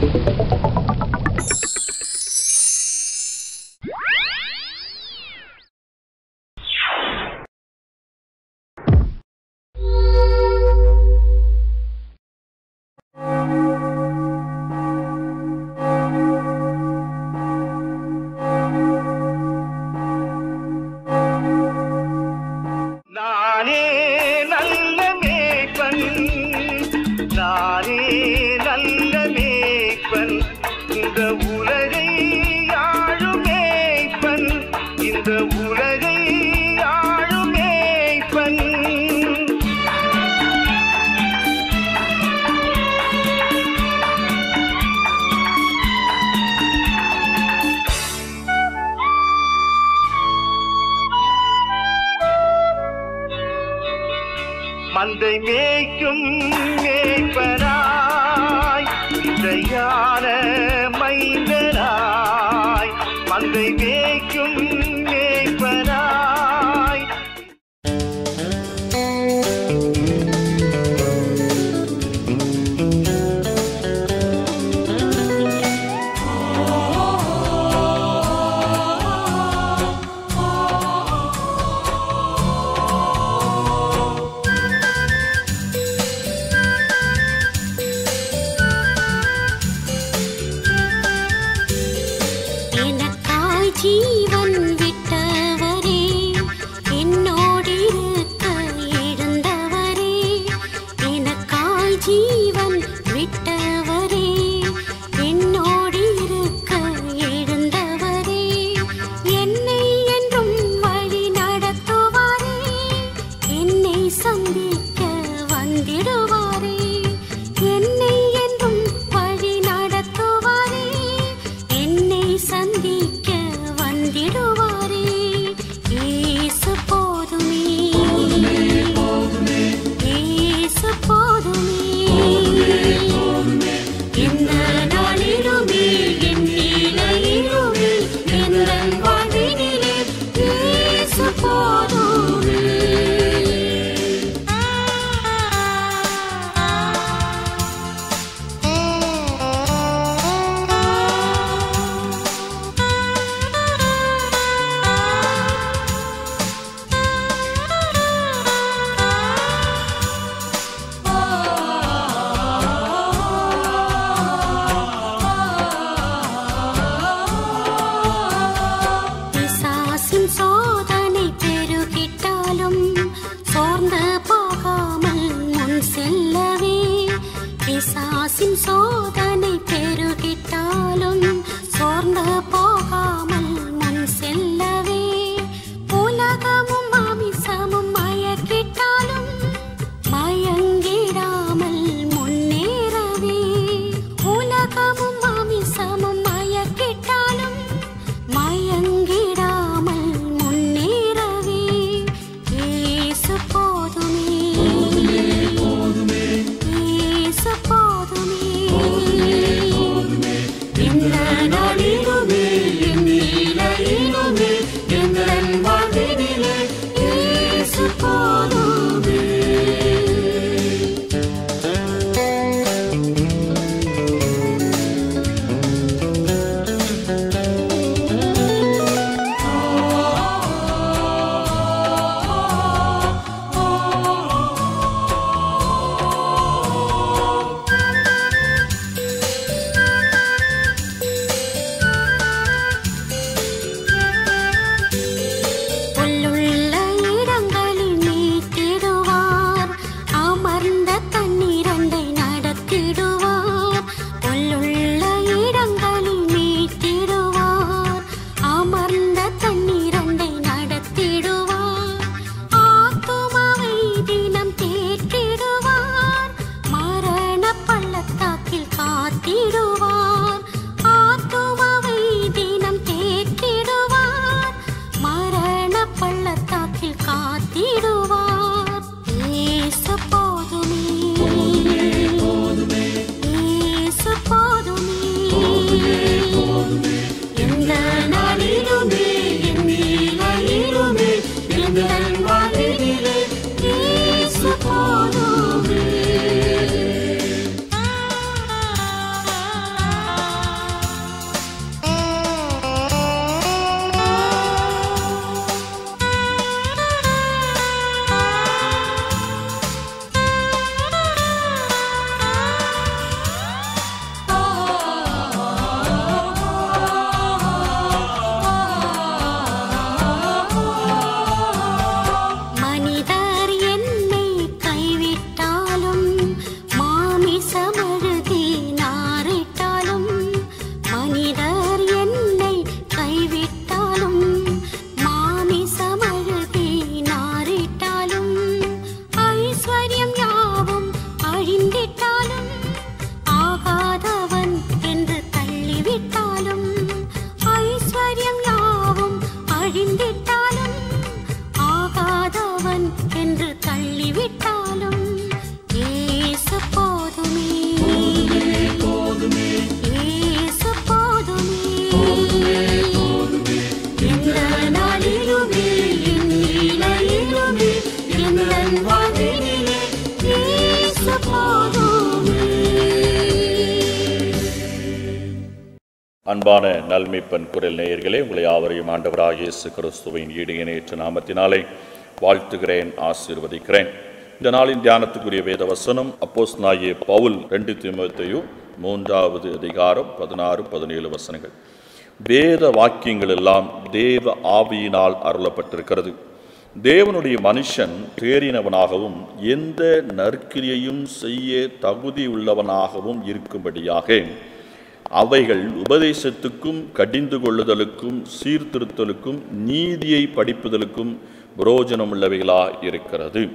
நானே நல்ல மேய்ப்பன் நானே நல்ல மேய்ப்பன் இந்த உலகை ஆளும் மேய்ப்பன் இந்த உலகை ஆளும் மேய்ப்பன் மந்தை மேய்க்கும் மேய்ப்பராய் இசையான மைந்தராய் மந்தை மேய்க்கும் மேய்ப்பராய் எனக்காய் ஜீவன் விட்டவரே என்னோடிருக்க எழுந்தவரே எனக்காய் ஜீவன் விட்டவரே என்னோடிருக்க எழுந்தவரே என்னை என்றும் வழி நடத்துவாரே என்னை சந்திக்க வந்திடுவாரே என்னை என்றும் வழி நடத்துவாரே என்னை சந்திக்க வந்திடுவாரே இயேசு போதுமே இயேசு போதுமே எந்த நாளிலுமே என் நிலையிலுமே எந்த வாழ்வினிலே இயேசு போதுமே பிசாசின் சோதனை பெருகிட்டாலும் சோர்ந்து போகாமல் முன் செல்லவே பிசாசின் சோதனை பெருகிட்டாலும் சோர்ந்து போகாமல் முன் செல்லவே உலகமும் மாமிசமும் மயக்கிட்டாலும் மயங்கிடாமல் முன்னேறவே உலகமும் மாமிசமும் மயக்கிட்டாலும் மயங்கிடாமல் முன்னேறவே இயேசு போதுமே இயேசு போதுமே அழைத்திட்டாலும் ஆகாதவன் என்று தள்ளிவிட்டாலும் ஐஸ்வர்யம் யாவும் அழிந்திட்டாலும் ஆகாதவன் என்று தள்ளிவிட்டாலும் ஏசு போதுமே ஏசு போதுமே எந்த நாளிலுமே என் நிலையிலுமே எந்த வாழ்வினிலே ஏசு போதுமே அன்பான நல்மைப்பன் குரல் நேயர்களே உங்களை யாவரையும் ஆண்டவராகிய இயேசு கிறிஸ்துவின் ஈடு இணையற்ற நாமத்தினாலே வாழ்த்துகிறேன் ஆசீர்வதிக்கிறேன் இந்த நாளின் தியானத்துக்குரிய வேத வசனம் அப்போஸ் நாகிய பவுல் ரெண்டு தீமத்தையும் மூன்றாவது அதிகாரம் பதினாறு பதினேழு வசனங்கள் வேத வாக்கியங்கள் எல்லாம் தேவ ஆவியினால் அருளப்பட்டிருக்கிறது தேவனுடைய மனுஷன் தேறினவனாகவும் எந்த நற்கிரியையும் செய்ய தகுதி உள்ளவனாகவும் இருக்கும்படியாக அவைகள் உபதேசத்துக்கும் கடிந்து கொள்ளுதலுக்கும் சீர்திருத்தலுக்கும் நீதியை படிப்புதலுக்கும் புரோஜனமுள்ளவைகளா இருக்கிறது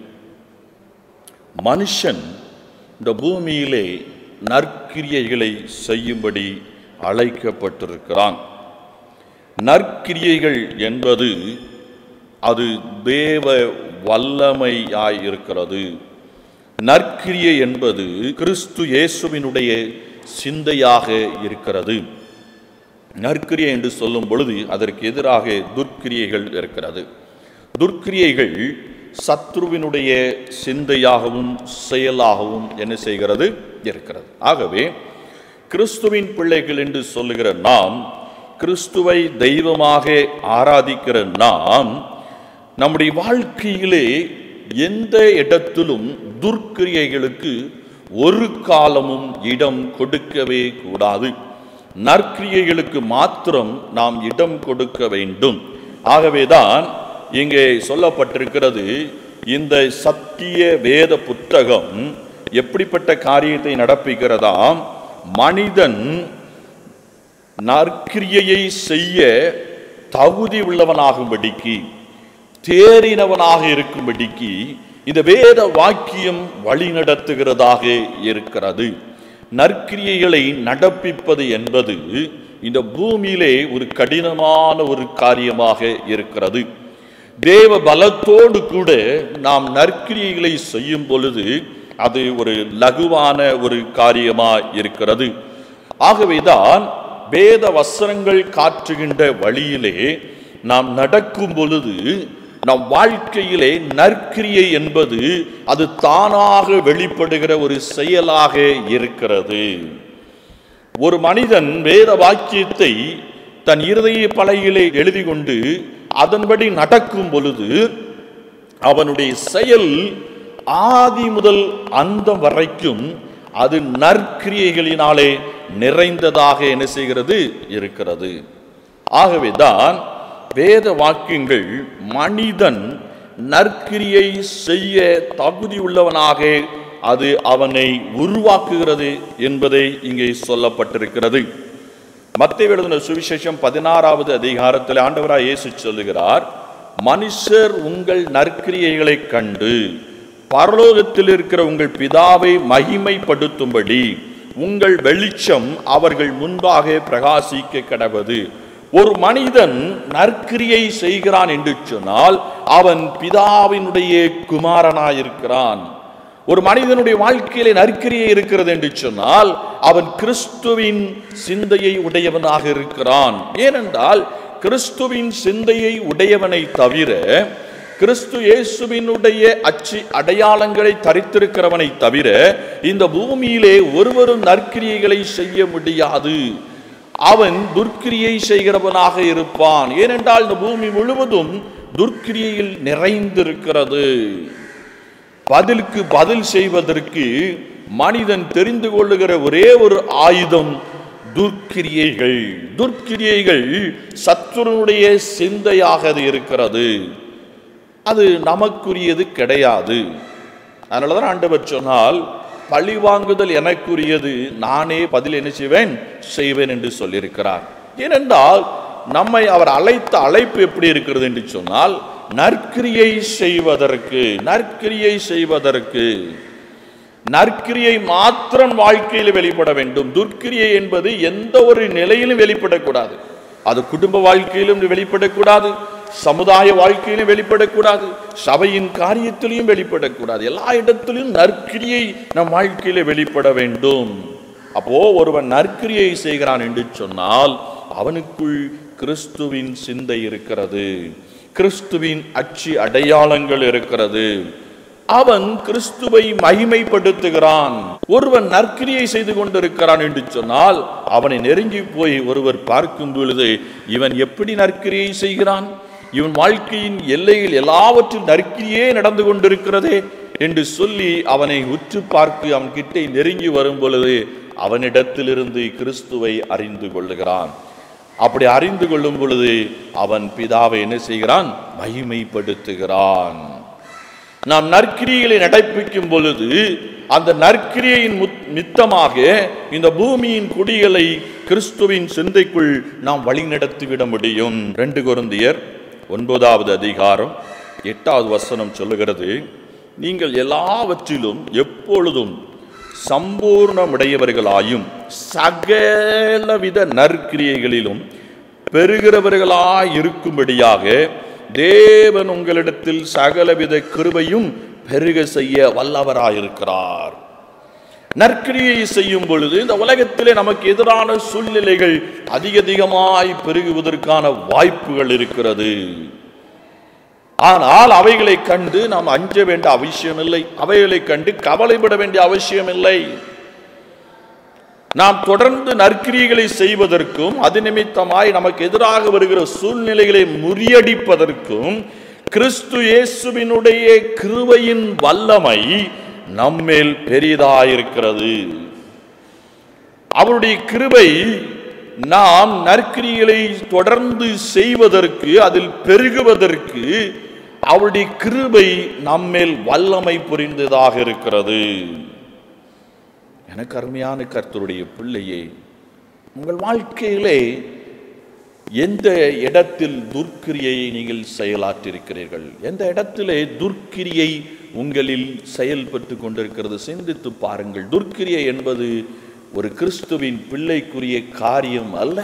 மனுஷன் இந்த பூமியிலே நற்கிரியைகளை செய்யும்படி அழைக்கப்பட்டிருக்கிறான் நற்கிரியைகள் என்பது அது தேவ வல்லமையாய் இருக்கிறது நற்கிரியை என்பது கிறிஸ்து இயேசுவினுடைய சிந்தையாக இருக்கிறது நற்கிரியை என்று சொல்லும் பொழுது அதற்கு எதிராக துர்க்கிரியைகள் இருக்கிறது துர்க்கிரியைகள் சத்ருவினுடைய சிந்தையாகவும் செயலாகவும் என்ன செய்கிறது இருக்கிறது ஆகவே கிறிஸ்துவின் பிள்ளைகள் என்று சொல்லுகிற நாம் கிறிஸ்துவை தெய்வமாக ஆராதிக்கிற நாம் நம்முடைய வாழ்க்கையிலே எந்த இடத்திலும் துர்க்கிரியைகளுக்கு ஒரு காலமும் இடம் கொடுக்கவே கூடாது நற்கிரியைகளுக்கு மாத்திரம் நாம் இடம் கொடுக்க வேண்டும் ஆகவேதான் இங்கே சொல்லப்பட்டிருக்கிறது இந்த சத்திய வேத புத்தகம் எப்படிப்பட்ட காரியத்தை நடப்பிக்கிறதாம் மனிதன் நற்கிரியையை செய்ய தகுதி உள்ளவனாகும்படிக்கு தேறினவனாக இருக்கும்படிக்கு இந்த வேத வாக்கியம் வழி நடத்துகிறதாக இருக்கிறது நற்கிரியைகளை நடப்பிப்பது என்பது இந்த பூமியிலே ஒரு கடினமான ஒரு காரியமாக இருக்கிறது தேவ பலத்தோடு கூட நாம் நற்கிரியைகளை செய்யும் பொழுது அது ஒரு லகுவான ஒரு காரியமா இருக்கிறது ஆகவேதான் வேத வசனங்கள் காற்றுகின்ற வழியிலே நாம் நடக்கும் பொழுது நம் வாழ்க்கையிலே நற்கிரியை என்பது அது தானாக வெளிப்படுகிற ஒரு செயலாக இருக்கிறது ஒரு மனிதன் வேத வாக்கியத்தை தன் இருதய பலகையிலே எழுதி கொண்டு அதன்படி நடக்கும் பொழுது அவனுடைய செயல் ஆதி முதல் அந்தம் வரைக்கும் அது நற்கிரியைகளினாலே நிறைந்ததாக என்ன செய்கிறது இருக்கிறது ஆகவேதான் வேத வாக்கியங்கள் மனிதன் நற்கிரியை செய்ய தகுதியுள்ளவனாக அது அவனை உருவாக்குகிறது என்பதை இங்கே சொல்லப்பட்டிருக்கிறது மத்திய எழுதின சுவிசேஷம் பதினாறாவது அதிகாரத்தில் ஆண்டவராய் இயேசு சொல்லுகிறார் மனுஷர் உங்கள் நற்கிரியைகளைக் கண்டு பரலோகத்தில் இருக்கிற உங்கள் பிதாவை மகிமைப்படுத்தும்படி உங்கள் வெளிச்சம் அவர்கள் முன்பாக பிரகாசிக்க கடவது ஒரு மனிதன் நற்கிரியை செய்கிறான் என்று சொன்னால் அவன் பிதாவினுடைய குமாரனாயிருக்கிறான் ஒரு மனிதனுடைய வாழ்க்கையிலே நற்கிரியை இருக்கிறது என்று சொன்னால் அவன் கிறிஸ்துவின் சிந்தையை உடையவனாக இருக்கிறான் ஏனென்றால் கிறிஸ்துவின் சிந்தையை உடையவனை தவிர கிறிஸ்து இயேசுவினுடைய அச்சு அடையாளங்களை தரித்திருக்கிறவனை தவிர இந்த பூமியிலே ஒருவரும் நற்கிரியைகளை செய்ய முடியாது அவன் துர்க்கிரியை செய்கிறவனாக இருப்பான் ஏனென்றால் இந்த பூமி முழுவதும் துர்க்கிரியையில் நிறைந்திருக்கிறது பதிலுக்கு பதில் செய்வதற்கு மனிதன் தெரிந்து கொள்ளுகிற ஒரே ஒரு ஆயுதம் துர்க்கிரியைகள் துர்க்கிரியைகள் சத்துருனுடைய சிந்தையாக அது இருக்கிறது அது நமக்குரியது கிடையாது அதனால தான் ஆண்டவர் சொன்னால் பழி வாங்குதல் எனக்குரியது நானே பதில் என்ன செய்வேன் செய்வேன் என்று சொல்லியிருக்கிறார் ஏனென்றால் நம்மை அவர் அழைத்த அழைப்பு எப்படி இருக்கிறது என்று சொன்னால் நற்கிரியை செய்வதற்கு நற்கிரியை செய்வதற்கு நற்கிரியை மாத்திரம் வாழ்க்கையில் வெளிப்பட வேண்டும் துர்க்கிரியை என்பது எந்த ஒரு நிலையிலும் வெளிப்படக்கூடாது அது குடும்ப வாழ்க்கையிலும் வெளிப்படக்கூடாது சமுதாய வாழ்க்கையிலும் வெளிப்படக்கூடாது சபையின் காரியத்திலையும் வெளிப்படக்கூடாது எல்லா இடத்திலும் நற்கிரியை நம் வாழ்க்கையில வெளிப்பட வேண்டும் அப்போ ஒருவன் நற்கிரியை செய்கிறான் என்று சொன்னால் அவனுக்குள் கிறிஸ்துவின் சிந்தை இருக்கிறது கிறிஸ்துவின் அச்சு அடையாளங்கள் இருக்கிறது அவன் கிறிஸ்துவை மகிமைப்படுத்துகிறான் ஒருவன் நற்கிரியை செய்து கொண்டிருக்கிறான் என்று சொன்னால் அவனை நெருங்கி போய் ஒருவர் பார்க்கும் பொழுது இவன் எப்படி நற்கிரியை செய்கிறான் இவன் வாழ்க்கையின் எல்லையில் எல்லாவற்றிலும் நற்கிரியே நடந்து கொண்டிருக்கிறதே என்று சொல்லி அவனை உற்று பார்த்து அவன் கிட்டே நெருங்கி வரும் பொழுது அவனிடத்திலிருந்து கிறிஸ்துவை அறிந்து கொள்ளுகிறான் அப்படி அறிந்து கொள்ளும் பொழுது அவன் பிதாவை என்ன செய்கிறான் மகிமைப்படுத்துகிறான் நாம் நற்கிரிகளை நடப்பிக்கும் பொழுது அந்த நற்கிரியின் முத்- மித்தமாக இந்த பூமியின் குடிகளை கிறிஸ்துவின் சிந்தைக்குள் நாம் வழிநடத்திவிட முடியும் ரெண்டு கொருந்தியர் ஒன்பதாவது அதிகாரம் எட்டாவது வசனம் சொல்லுகிறது நீங்கள் எல்லாவற்றிலும் எப்பொழுதும் சம்பூர்ணமுடையவர்களாயும் சகலவித நற்கிரியைகளிலும் பெறுகிறவர்களாய் இருக்கும்படியாக தேவன் உங்களிடத்தில் சகலவித கிருபையும் பெருக செய்ய வல்லவராயிருக்கிறார் நற்கிரியை செய்யும் பொழுது இந்த உலகத்திலே நமக்கு எதிரான சூழ்நிலைகள் அதிக அதிகமாய் பெருகுவதற்கான வாய்ப்புகள் இருக்கிறது ஆனால் அவைகளை கண்டு நாம் அஞ்ச வேண்டிய அவசியமில்லை அவைகளை கண்டு கவலைப்பட வேண்டிய அவசியமில்லை நாம் தொடர்ந்து நற்கிரியைகளை செய்வதற்கும் அது நிமித்தமாய் நமக்கு எதிராக வருகிற சூழ்நிலைகளை முறியடிப்பதற்கும் கிறிஸ்து இயேசுவினுடைய கிருபையின் வல்லமை நம்மேல் பெரிதாயிருக்கிறது அவருடைய கிருபை நாம் நற்கிரிகளை தொடர்ந்து செய்வதற்கு அதில் பெருகுவதற்கு அவருடைய கிருபை நம்மேல் வல்லமை புரிந்ததாக இருக்கிறது எனக்கு அருமையான கர்த்தருடைய பிள்ளையே உங்கள் வாழ்க்கையிலே எந்த இடத்தில் துர்க்கிரியை நீங்கள் செயலாற்றிருக்கிறீர்கள் எந்த இடத்திலே துர்க்கிரியை உங்களில் செயல்பட்டு கொண்டிருக்கிறது சிந்தித்து பாருங்கள் துர்க்கிரியை என்பது ஒரு கிறிஸ்துவின் பிள்ளைக்குரிய காரியம் அல்ல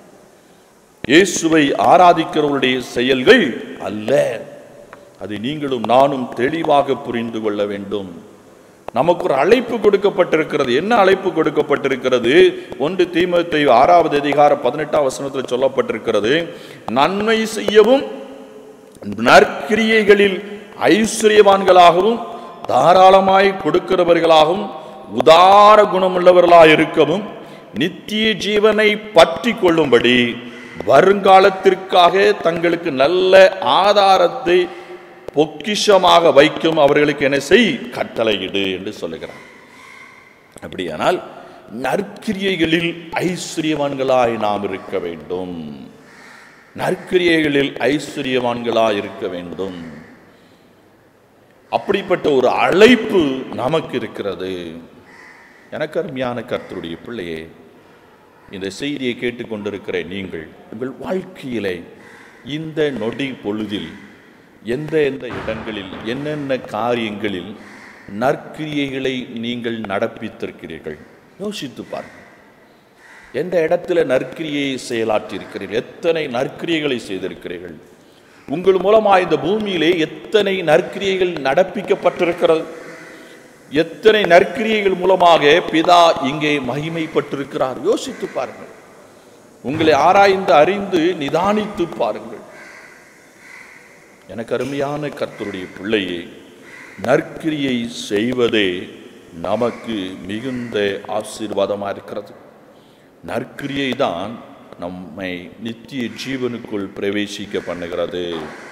இயேசுவை ஆராதிக்கிறவருடைய செயல்கள் அல்ல அதை நீங்களும் நானும் தெளிவாக புரிந்து கொள்ள வேண்டும் நமக்கு ஒரு அழைப்பு கொடுக்கப்பட்டிருக்கிறது என்ன அழைப்பு கொடுக்கப்பட்டிருக்கிறது ஒன்று தீமத்தை ஆறாவது அதிகாரம் பதினெட்டாம் வசனத்தில் சொல்லப்பட்டிருக்கிறது நன்மை செய்யவும் நற்கிரியைகளில் ஐஸ்வர்யவான்களாகவும் தாராளமாய் கொடுக்கிறவர்களாகவும் உதார குணமுள்ளவர்களாய் இருக்கவும் நித்திய ஜீவனை பற்றி கொள்ளும்படி வருங்காலத்திற்காக தங்களுக்கு நல்ல ஆதாரத்தை பொக்கிஷமாக வைக்கும் அவர்களுக்கு என்ன செய் கட்டளையிடு என்று சொல்லுகிறார் அப்படியானால் நற்கிரியைகளில் ஐஸ்வர்யவான்களாய் நாம் இருக்க வேண்டும் நற்கிரியைகளில் ஐஸ்வர்யவான்களாய் இருக்க வேண்டும் அப்படிப்பட்ட ஒரு அழைப்பு நமக்கு இருக்கிறது எனக்கு அருமையான கர்த்தருடைய பிள்ளையே இந்த செய்தியை கேட்டுக்கொண்டிருக்கிற நீங்கள் உங்கள் வாழ்க்கையிலே இந்த நொடி பொழுதில் எந்த எந்த இடங்களில் என்னென்ன காரியங்களில் நற்கிரியைகளை நீங்கள் நடப்பித்திருக்கிறீர்கள் யோசித்து பாருங்கள் எந்த இடத்துல நற்கிரியை செயலாற்றியிருக்கிறீர்கள் எத்தனை நற்கிரியைகளை செய்திருக்கிறீர்கள் உங்கள் மூலமாக இந்த பூமியிலே எத்தனை நற்கிரியைகள் நடப்பிக்கப்பட்டிருக்கிறது எத்தனை நற்கிரியைகள் மூலமாக பிதா இங்கே மகிமைப்பட்டிருக்கிறார் யோசித்து பாருங்கள் உங்களை ஆராய்ந்து அறிந்து நிதானித்து பாருங்கள் எனக்கு அருமையான கர்த்தருடைய பிள்ளையை நற்கிரியை செய்வதே நமக்கு மிகுந்த ஆசீர்வாதமாக இருக்கிறது நற்கிரியை தான் நம்மை நித்திய ஜீவனுக்குள் பிரவேசிக்க பண்ணுகிறது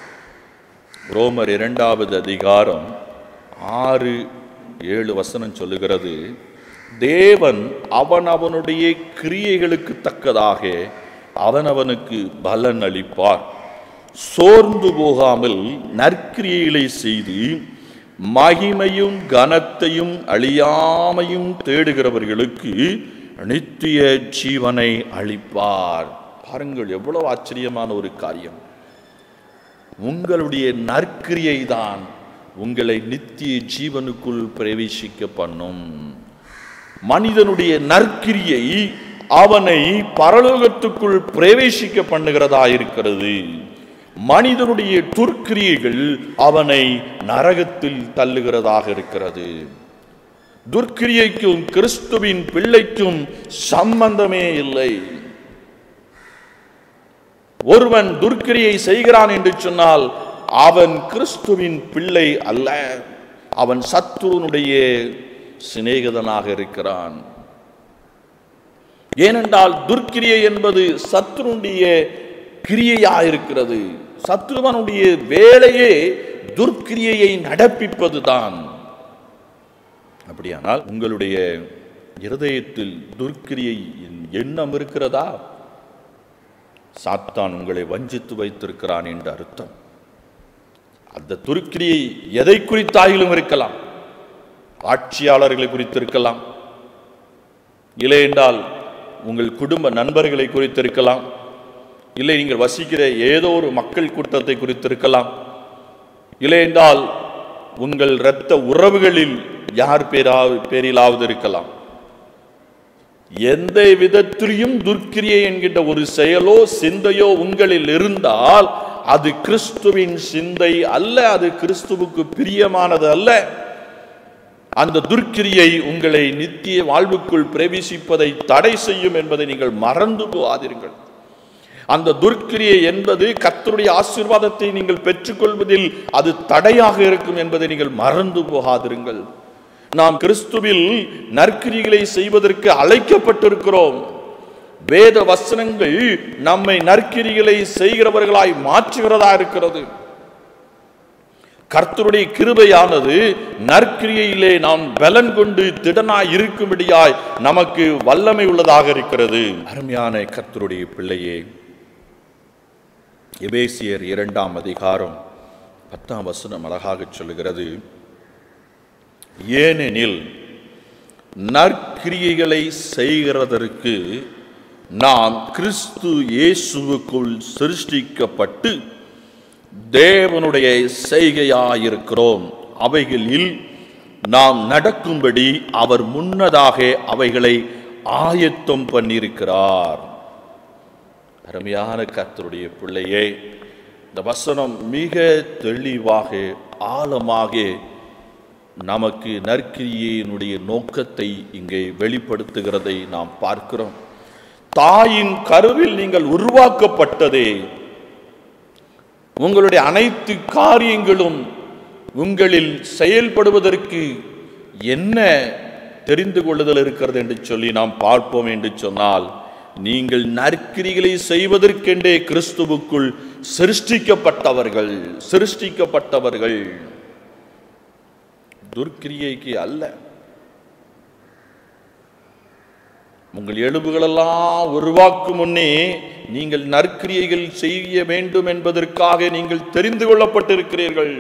ரோமர் இரண்டாவது அதிகாரம் ஆறு ஏழு வசனம் சொல்லுகிறது தேவன் அவனவனுடைய கிரியைகளுக்கு தக்கதாக அவனவனுக்கு பலன் அளிப்பார் சோர்ந்து போகாமல் நற்கிரியைகளை செய்து மகிமையும் கனத்தையும் அழியாமையும் தேடுகிறவர்களுக்கு நித்திய ஜீவனை அளிப்பார் பாருங்கள் எவ்வளவு ஆச்சரியமான ஒரு காரியம் உங்களுடைய நற்கிரியை தான் உங்களை நித்திய ஜீவனுக்குள் பிரவேசிக்க பண்ணும் மனிதனுடைய நற்கிரியை அவனை பரலோகத்துக்குள் பிரவேசிக்க பண்ணுகிறதா இருக்கிறது மனிதனுடைய துர்க்கிரியைகள் அவனை நரகத்தில் தள்ளுகிறதாக இருக்கிறது துர்க்கிரியைக்கும் கிறிஸ்துவின் பிள்ளைக்கும் சம்பந்தமே இல்லை ஒருவன் துர்க்கிரியை செய்கிறான் என்று சொன்னால் அவன் கிறிஸ்துவின் பிள்ளை அல்ல அவன் சத்துருனுடைய சிநேகிதனாக இருக்கிறான் ஏனென்றால் துர்க்கிரியை என்பது சத்துருடைய கிரியையா இருக்கிறது சத்ருவனுடைய வேலையே துர்க்கிரியையை நடப்பிப்பதுதான் அப்படியானால் உங்களுடைய இருதயத்தில் துர்க்கிரியை எண்ணம் இருக்கிறதா சாத்தான் உங்களை வஞ்சித்து வைத்திருக்கிறான் என்று அர்த்தம் அந்த துருக்கிரியை எதை குறித்தாயிலும் இருக்கலாம் ஆட்சியாளர்களை குறித்திருக்கலாம் இல்லை என்றால் உங்கள் குடும்ப நண்பர்களை குறித்திருக்கலாம் இல்லை நீங்கள் வசிக்கிற ஏதோ ஒரு மக்கள் கூட்டத்தை குறித்திருக்கலாம் இல்லை என்றால் உங்கள் இரத்த உறவுகளில் யார் பேராவது பேரிலாவது இருக்கலாம் எந்த விதத்திலையும் துர்க்கிரியை என்கின்ற ஒரு செயலோ சிந்தையோ உங்களில் இருந்தால் அது கிறிஸ்துவின் சிந்தை அல்ல அது கிறிஸ்துவுக்கு பிரியமானது அல்ல அந்த துர்க்கிரியை உங்களை நித்திய வாழ்வுக்குள் பிரவேசிப்பதை தடை செய்யும் என்பதை நீங்கள் மறந்து போகாதீர்கள் அந்த துர்க்கிரியை என்பது கர்த்தருடைய ஆசீர்வாதத்தை நீங்கள் பெற்றுக்கொள்வதில் அது தடையாக இருக்கும் என்பதை நீங்கள் மறந்து போகாதிருங்கள் நாம் கிறிஸ்துவில் நற்கிரிகளை செய்வதற்கு அழைக்கப்பட்டிருக்கிறோம் வேத வசனங்கள் நம்மை நற்கிரிகளை செய்கிறவர்களாய் மாற்றுகிறதா இருக்கிறது கர்த்தருடைய கிருபையானது நற்கிரியையிலே நாம் பலன் கொண்டு திடனாய் இருக்கும்படியாய் நமக்கு வல்லமை உள்ளதாக இருக்கிறது அருமையான கர்த்தருடைய பிள்ளையே எபேசியர் இரண்டாம் அதிகாரம் பத்தாம் வசனம் அழகாக சொல்லுகிறது ஏனெனில் நற்கிரியைகளை செய்கிறதற்கு நாம் கிறிஸ்து இயேசுவுக்குள் சிருஷ்டிக்கப்பட்டு தேவனுடைய செய்கையாயிருக்கிறோம் அவைகளில் நாம் நடக்கும்படி அவர் முன்னதாக அவைகளை ஆயத்தம் பண்ணியிருக்கிறார் அருமையான கர்த்தருடைய பிள்ளையே இந்த வசனம் மிக தெளிவாக ஆழமாக நமக்கு நற்கிரியினுடைய நோக்கத்தை இங்கே வெளிப்படுத்துகிறதை நாம் பார்க்கிறோம் தாயின் கருவில் நீங்கள் உருவாக்கப்பட்டதே உங்களுடைய அனைத்து காரியங்களும் உங்களில் செயல்படுவதற்கு என்ன தெரிந்து கொள்ளுதல் இருக்கிறது என்று சொல்லி நாம் பார்ப்போம் என்று சொன்னால் நீங்கள் நற்கிரிகளை செய்வதற்கென்றே கிறிஸ்துவுக்குள் சிருஷ்டிக்கப்பட்டவர்கள் சிருஷ்டிக்கப்பட்டவர்கள் துர்க்கிரியைக்கு அல்ல உங்கள் எலும்புகளெல்லாம் உருவாக்கும் முன்னே நீங்கள் நற்கிரியைகள் செய்ய வேண்டும் என்பதற்காக நீங்கள் தெரிந்து கொள்ளப்பட்டிருக்கிறீர்கள்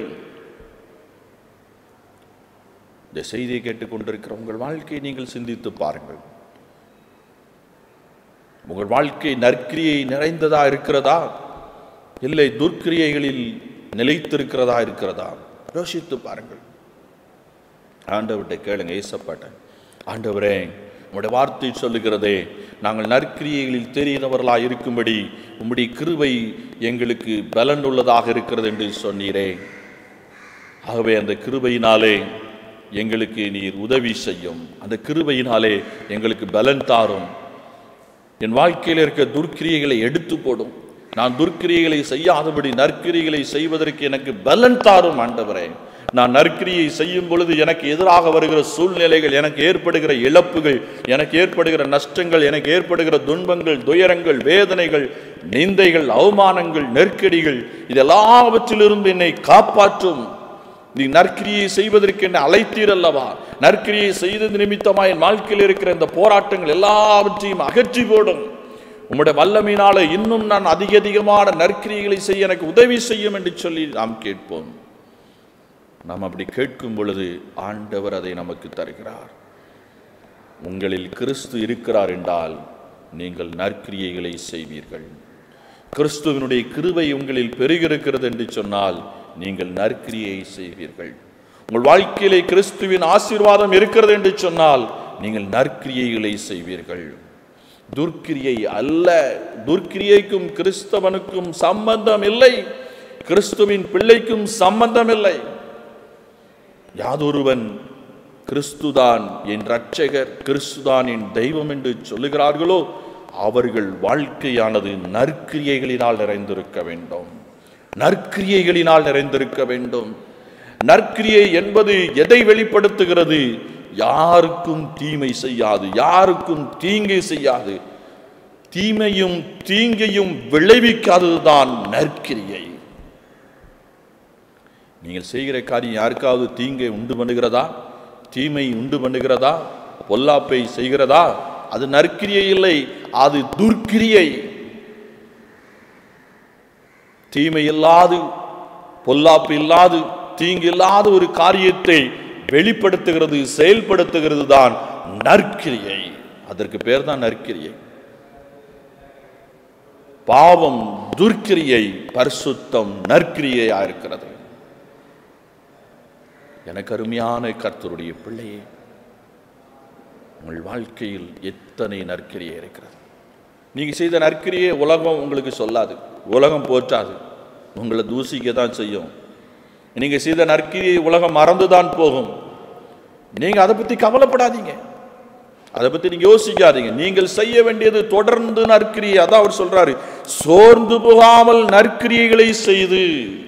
இந்த செய்தியை கேட்டுக்கொண்டிருக்கிற உங்கள் வாழ்க்கையை நீங்கள் சிந்தித்து பாருங்கள் உங்கள் வாழ்க்கை நற்கிரியை நிறைந்ததா இருக்கிறதா இல்லை துர்க்கிரியைகளில் நிலைத்திருக்கிறதா இருக்கிறதா யோசித்து பாருங்கள் ஆண்டவர்கிட்ட கேளுங்க ஏசப்பாட்ட ஆண்டவரே உம்முடைய வார்த்தை சொல்லுகிறதே நாங்கள் நற்கிரியைகளில் தெரிந்தவர்களாக இருக்கும்படி உம்முடைய கிருபை எங்களுக்கு பலன் உள்ளதாக இருக்கிறது என்று சொன்னீரே ஆகவே அந்த கிருபையினாலே எங்களுக்கு நீர் உதவி செய்யும் அந்த கிருபையினாலே எங்களுக்கு பலன் தாரும் என் வாழ்க்கையில் இருக்க துர்க்கிரியைகளை எடுத்து போடும் நான் துர்க்கிரியைகளை செய்யாதபடி நற்கிரியைகளை செய்வதற்கு எனக்கு பலன் தாரும் ஆண்டவரே நான் நற்கிரியை செய்யும் பொழுது எனக்கு எதிராக வருகிற சூழ்நிலைகள் எனக்கு ஏற்படுகிற இழப்புகள் எனக்கு ஏற்படுகிற நஷ்டங்கள் எனக்கு ஏற்படுகிற துன்பங்கள் துயரங்கள் வேதனைகள் நிந்தைகள் அவமானங்கள் நெருக்கடிகள் இதெல்லாவற்றிலிருந்து என்னை காப்பாற்றும் நீ நற்கிரியை செய்வதற்கு என்ன அழைத்தீர் அல்லவா நற்கிரியை செய்தது நிமித்தமாக என் வாழ்க்கையில் இருக்கிற இந்த போராட்டங்கள் எல்லாவற்றையும் அகற்றி போடும் உம்முடைய வல்லமையினால இன்னும் நான் அதிக அதிகமான நற்கிரியைகளை செய்ய எனக்கு உதவி செய்யும் என்று சொல்லி நாம் கேட்போம் நாம் அப்படி கேட்கும் பொழுது ஆண்டவர் அதை நமக்கு தருகிறார் உங்களில் கிறிஸ்து இருக்கிறார் என்றால் நீங்கள் நற்கிரியைகளை செய்வீர்கள் கிறிஸ்துவினுடைய கிருபை உங்களில் பெருகிருக்கிறது என்று சொன்னால் நீங்கள் நற்கிரியை செய்வீர்கள் உங்கள் வாழ்க்கையிலே கிறிஸ்துவின் ஆசீர்வாதம் இருக்கிறது என்று சொன்னால் நீங்கள் நற்கிரியைகளை செய்வீர்கள் துர்க்கிரியை அல்ல துர்க்கிரியைக்கும் கிறிஸ்தவனுக்கும் சம்பந்தம் இல்லை கிறிஸ்துவின் பிள்ளைக்கும் சம்பந்தம் இல்லை யாதொருவன் கிறிஸ்துதான் என் ரட்சகர் கிறிஸ்துதான் என் தெய்வம் என்று சொல்லுகிறார்களோ அவர்கள் வாழ்க்கையானது நற்கிரியைகளினால் நிறைந்திருக்க வேண்டும் நற்கிரியைகளினால் நிறைந்திருக்க வேண்டும் நற்கிரியை என்பது எதை வெளிப்படுத்துகிறது யாருக்கும் தீமை செய்யாது யாருக்கும் தீங்கு செய்யாது தீமையும் தீங்கையும் விளைவிக்காததுதான் நற்கிரியை நீங்கள் செய்கிற காரியம் யாருக்காவது தீங்கை உண்டு பண்ணுகிறதா தீமை உண்டு பண்ணுகிறதா பொல்லாப்பை செய்கிறதா அது நற்கிரியை இல்லை அது துர்க்கிரியை தீமை இல்லாது பொல்லாப்பு இல்லாது தீங்கு இல்லாத ஒரு காரியத்தை வெளிப்படுத்துகிறது செயல்படுத்துகிறது தான் நற்கிரியை அதற்கு பேர் தான் நற்கிரியை பாவம் துர்க்கிரியை பரிசுத்தம் நற்கிரியையா இருக்கிறது எனக்கு அருமையான கர்த்தருடைய பிள்ளையே உங்கள் வாழ்க்கையில் எத்தனை நற்கிரியை இருக்கிறது நீங்க செய்த நற்கிரியை உலகம் உங்களுக்கு சொல்லாது உலகம் போற்றாது உங்களை தூசிக்க தான் செய்யும் நீங்க செய்த நற்கிரியை உலகம் மறந்துதான் போகும் நீங்க அதை பத்தி கவலைப்படாதீங்க அதை பத்தி நீங்க யோசிக்காதீங்க நீங்கள் செய்ய வேண்டியது தொடர்ந்து நற்கிரியை அதான் அவர் சொல்றாரு சோர்ந்து போகாமல் நற்கிரியைகளை செய்து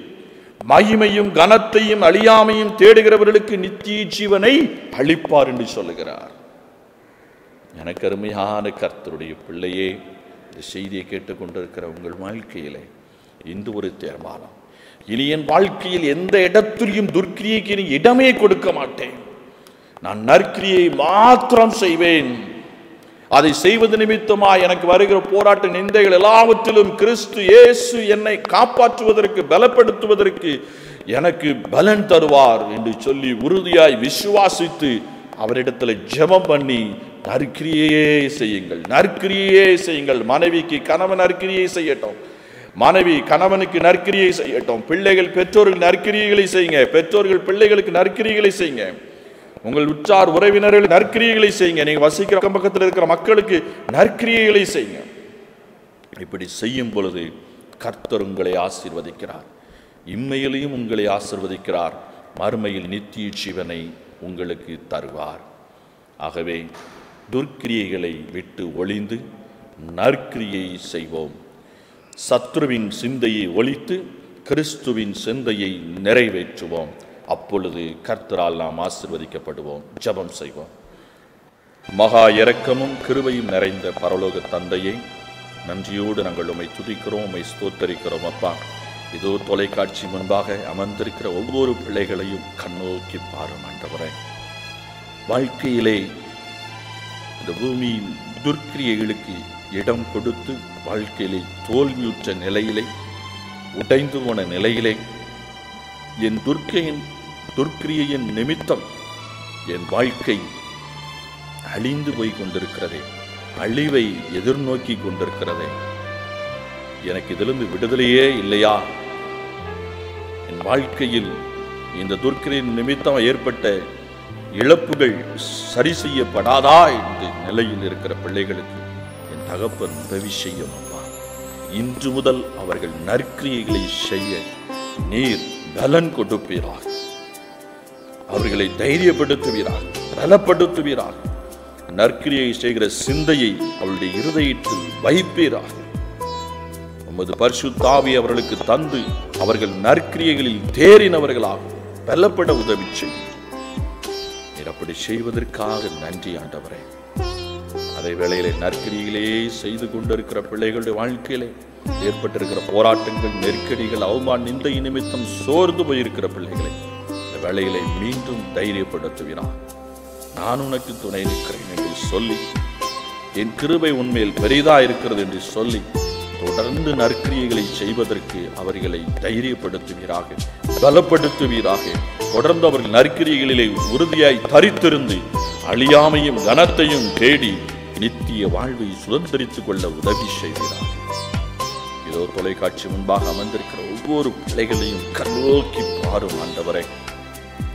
மகிமையும் கனத்தையும் அழியாமையும் தேடுகிறவர்களுக்கு நித்திய ஜீவனை அளிப்பார் என்று சொல்லுகிறார் எனக்கு அருமையான கர்த்தருடைய பிள்ளையே இந்த செய்தியை கேட்டுக்கொண்டிருக்கிற உங்கள் வாழ்க்கையிலே இன்று ஒரு தீர்மானம் இனி என் வாழ்க்கையில் எந்த இடத்திலையும் துர்க்கிரியைக்கு இனி இடமே கொடுக்க மாட்டேன் நான் நற்கிரியை மாத்திரம் செய்வேன் அதை செய்வது நிமித்தமா எனக்கு வருகிற போராட்ட நிந்தைகள் எல்லாவற்றிலும் கிறிஸ்து இயேசு என்னை காப்பாற்றுவதற்கு பலப்படுத்துவதற்கு எனக்கு பலன் தருவார் என்று சொல்லி உறுதியாய் விசுவாசித்து அவரிடத்துல ஜெபம் பண்ணி நற்கிரியையே செய்யுங்கள் நற்கிரியையே செய்யுங்கள் மனைவிக்கு கணவன் நற்கிரியை செய்யட்டும் மனைவி கணவனுக்கு நற்கிரியை செய்யட்டும் பிள்ளைகள் பெற்றோர்கள் நற்கிரியைகளை செய்யுங்க பெற்றோர்கள் பிள்ளைகளுக்கு நற்கிரியைகளை செய்யுங்க உங்கள் உற்றார் உறவினர்கள் நற்கிரியைகளை செய்யுங்க நீங்க வசிக்கிற அக்கம் பக்கத்தில் இருக்கிற மக்களுக்கு நற்கிரியைகளை செய்யுங்க இப்படி செய்யும் பொழுது கர்த்தர் உங்களை ஆசீர்வதிக்கிறார் இம்மையிலையும் உங்களை ஆசீர்வதிக்கிறார் மறுமையில் நித்திய ஜீவனை உங்களுக்கு தருவார் ஆகவே துர்க்கிரியைகளை விட்டு ஒளிந்து நற்கிரியை செய்வோம் சத்ருவின் சிந்தையை ஒழித்து கிறிஸ்துவின் சிந்தையை நிறைவேற்றுவோம் அப்பொழுது கர்த்தரால் நாம் ஆசிர்வதிக்கப்படுவோம் ஜெபம் செய்வோம் மகா இரக்கமும் கிருபையும் நிறைந்த பரலோக தந்தையை நன்றியோடு நாங்கள் உம்மை துதிக்கிறோம் உம்மை ஸ்தோத்தரிக்கிறோம் அப்பா இதோ தொலைக்காட்சி முன்பாக அமர்ந்திருக்கிற ஒவ்வொரு பிள்ளைகளையும் கண்ணோக்கி பாரும் ஆண்டவரே வாழ்க்கையிலே இந்த பூமியின் துர்க்கிரியைகளுக்கு இடம் கொடுத்து வாழ்க்கையிலே தோல்வியுற்ற நிலையிலே உடைந்து போன நிலையிலே என் துர்க்கையின் துர்க்கிரியையின் நிமித்தம் என் வாழ்க்கை அழிந்து போய் கொண்டிருக்கிறதே அழிவை எதிர்நோக்கி கொண்டிருக்கிறதே எனக்கு இதிலிருந்து விடுதலையே இல்லையா என் வாழ்க்கையில் இந்த துர்க்கிரியின் நிமித்தம் ஏற்பட்ட இழப்புகள் சரி செய்யப்படாதா என்று நிலையில் இருக்கிற பிள்ளைகளுக்கு என் தகப்பன் உதவி செய்யும் அப்பா இன்று முதல் அவர்கள் நற்கிரியைகளை செய்ய நீர் பலன் கொடுப்பீராக அவர்களை தைரியப்படுத்துவீராக பலப்படுத்துவீராக நற்கிரியை செய்கிற சிந்தையை அவருடைய இருதயத்தில் வைப்பீராக உமது பரிசுத்தாவி அவர்களுக்கு தந்து அவர்கள் நற்கிரியைகளில் தேறினவர்களாக பலப்பட உதவி செய்யும் நீர் அப்படி செய்வதற்காக நன்றி ஆண்டவரே அதே வேளையிலே நற்கிரியிலே செய்து கொண்டிருக்கிற பிள்ளைகளுடைய வாழ்க்கையிலே ஏற்பட்டிருக்கிற போராட்டங்கள் நெருக்கடிகள் அவமான் நிந்தை நிமித்தம் சோர்ந்து போயிருக்கிற பிள்ளைகளை இந்த வேளையிலே மீண்டும் தைரியப்படுத்துகிறார் நான் உனக்கு துணை நிற்கிறேன் என்று சொல்லி என் கிருபை உண்மையில் பெரிதா இருக்கிறது என்று சொல்லி தொடர்ந்து நற்கிரியைகளை செய்வதற்கு அவர்களை தைரியப்படுத்துவீராக பலப்படுத்துவீராக தொடர்ந்து அவர்கள் நற்கிரியைகளிலே உறுதியாய் தரித்திருந்து அழியாமையும் கனத்தையும் தேடி நித்திய வாழ்வை சுதந்திரித்துக் கொள்ள உதவி செய்வீராக இதோ தொலைக்காட்சி முன்பாக அமர்ந்திருக்கிற ஒவ்வொரு பிள்ளைகளையும் கண்ணோக்கி பாரும் ஆண்டவரே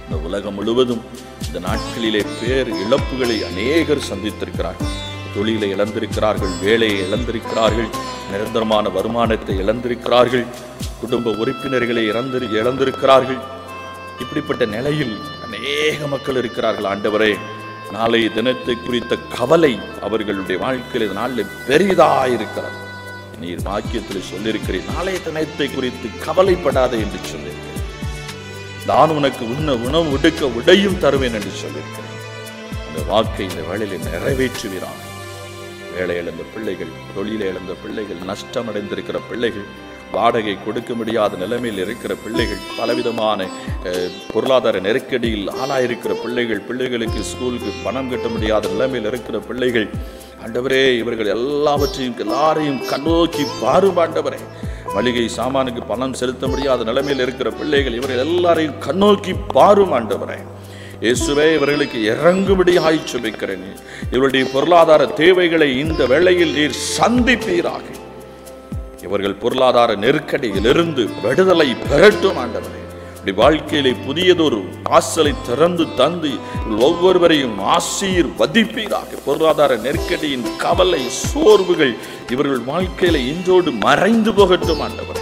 இந்த உலகம் முழுவதும் இந்த நாட்களிலே பேர் இழப்புகளை அநேகர் சந்தித்திருக்கிறார்கள் தொழிலை இழந்திருக்கிறார்கள் வேலையை இழந்திருக்கிறார்கள் நிரந்தரமான வருமானத்தை இழந்திருக்கிறார்கள் குடும்ப உறுப்பினர்களை இழந்து இழந்திருக்கிறார்கள் இப்படிப்பட்ட நிலையில் அநேக மக்கள் இருக்கிறார்கள் ஆண்டவரே நாளைய தினத்தை குறித்த கவலை அவர்களுடைய வாழ்க்கையில் இந்த நாளில் பெரிதாயிருக்கிறது நீர் வாக்கியத்தில் சொல்லியிருக்கிறேன் நாளைய தினத்தை குறித்து கவலைப்படாதே என்று சொல்லியிருக்கிறேன் நான் உனக்கு உண்ண உணவு உடுக்க உடையும் தருவேன் என்று சொல்லியிருக்கிறேன் அந்த வாக்கை இந்த வேளையில நிறைவேற்றுகிறான் வேலை இழந்த பிள்ளைகள் தொழிலை இழந்த பிள்ளைகள் நஷ்டமடைந்திருக்கிற பிள்ளைகள் வாடகை கொடுக்க முடியாத நிலைமையில் இருக்கிற பிள்ளைகள் பலவிதமான அஹ், பொருளாதார நெருக்கடியில் ஆளாயிருக்கிற பிள்ளைகள் பிள்ளைகளுக்கு ஸ்கூலுக்கு பணம் கட்ட முடியாத நிலைமையில் இருக்கிற பிள்ளைகள் ஆண்டவரே இவர்கள் எல்லாவற்றையும் எல்லாரையும் கண்ணோக்கி பாரும் ஆண்டவரே மளிகை சாமானுக்கு பணம் செலுத்த முடியாத நிலைமையில் இருக்கிற பிள்ளைகள் இவர்கள் எல்லாரையும் கண்ணோக்கி பாரும் ஆண்டவரே இயேசுவே இவர்களுக்கு இறங்கும்படியாய் சுபிக்கிறேன் இவருடைய பொருளாதார தேவைகளை இந்த வேளையில் நீர் சந்திப்பீராக இவர்கள் பொருளாதார நெருக்கடியிலிருந்து விடுதலை பெறட்டும் ஆண்டவரே இப்படி வாழ்க்கையிலே புதியதொரு வாசலை திறந்து தந்து இவர்கள் ஒவ்வொருவரையும் ஆசீர் வதிப்பீராக பொருளாதார நெருக்கடியின் கவலை சோர்வுகள் இவர்கள் வாழ்க்கையில இன்றோடு மறைந்து போகட்டும் ஆண்டவரே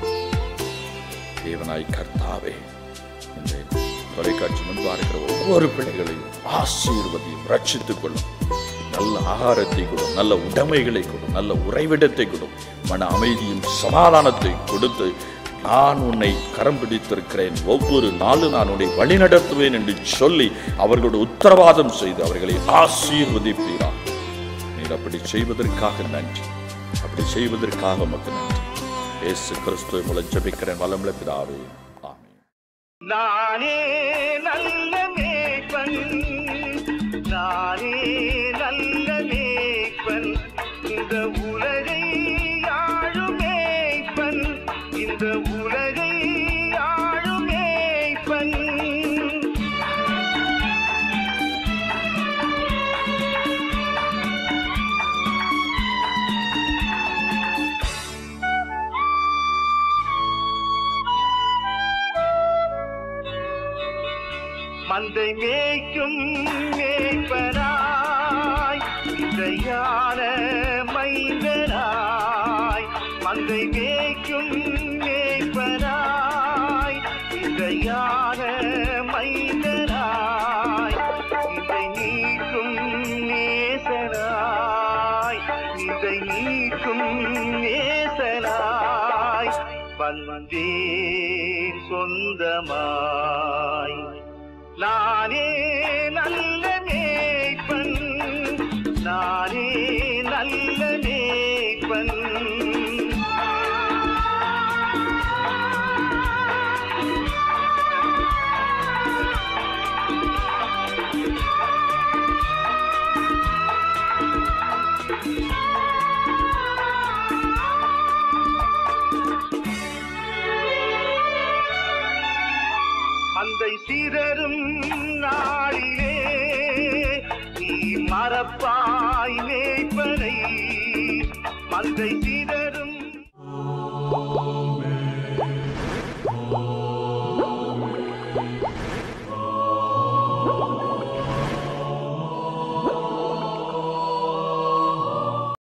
தேவனாய் கர்த்தாவே இந்த தொலைக்காட்சி முன்பா இருக்கிற ஒவ்வொரு பிள்ளைகளையும் ஆசீர்வதியும் ரட்சித்துக் கொள்ளும் நல்ல ஆகாரத்தை கொடும் நல்ல உடைமைகளை கொடும் நல்ல உறைவிடத்தை கொடும் மன அமைதியும் சமாதானத்தை கொடுத்து நான் உன்னை கரம் பிடித்திருக்கிறேன் ஒவ்வொரு நாளும் நான் உன்னை வழிநடத்துவேன் என்று சொல்லி அவர்களோடு உத்தரவாதம் செய்து அவர்களை ஆசீர்வதிப்பீரா நீர் அப்படி செய்வதற்காக நன்றி அப்படி செய்வதற்காக உமக்கு நன்றி இயேசு கிறிஸ்துவை மூலம் ஜெபிக்கிறேன் வளமுள்ள பிதாவே ஆமென் நானே நல்ல மேய்ப்பன் நானே நல்ல மேய்ப்பன் இந்த உலகை ஆளும் மேய்ப்பன் இந்த உலகை ஆளும் மேய்ப்பன் மந்தை மேய்க்கும் மேய்ப்பனாய் இசையான மைந்தனாய் மந்தை மேய்க்கும் மேய்ப்பனாய் இசையான மைந்தனாய் இதை நீக்கும் நேசனாய் இதை நீக்கும் நேசனாய் வந்தேன் சொந்தமாய் நானே நல்ல மேய்ப்பன் நானே நல்ல மேய்ப்பன் மந்தை சிதறும் நாளிலே நீ மறப்பாய் மேய்ப்பனை மந்தை சிதறும்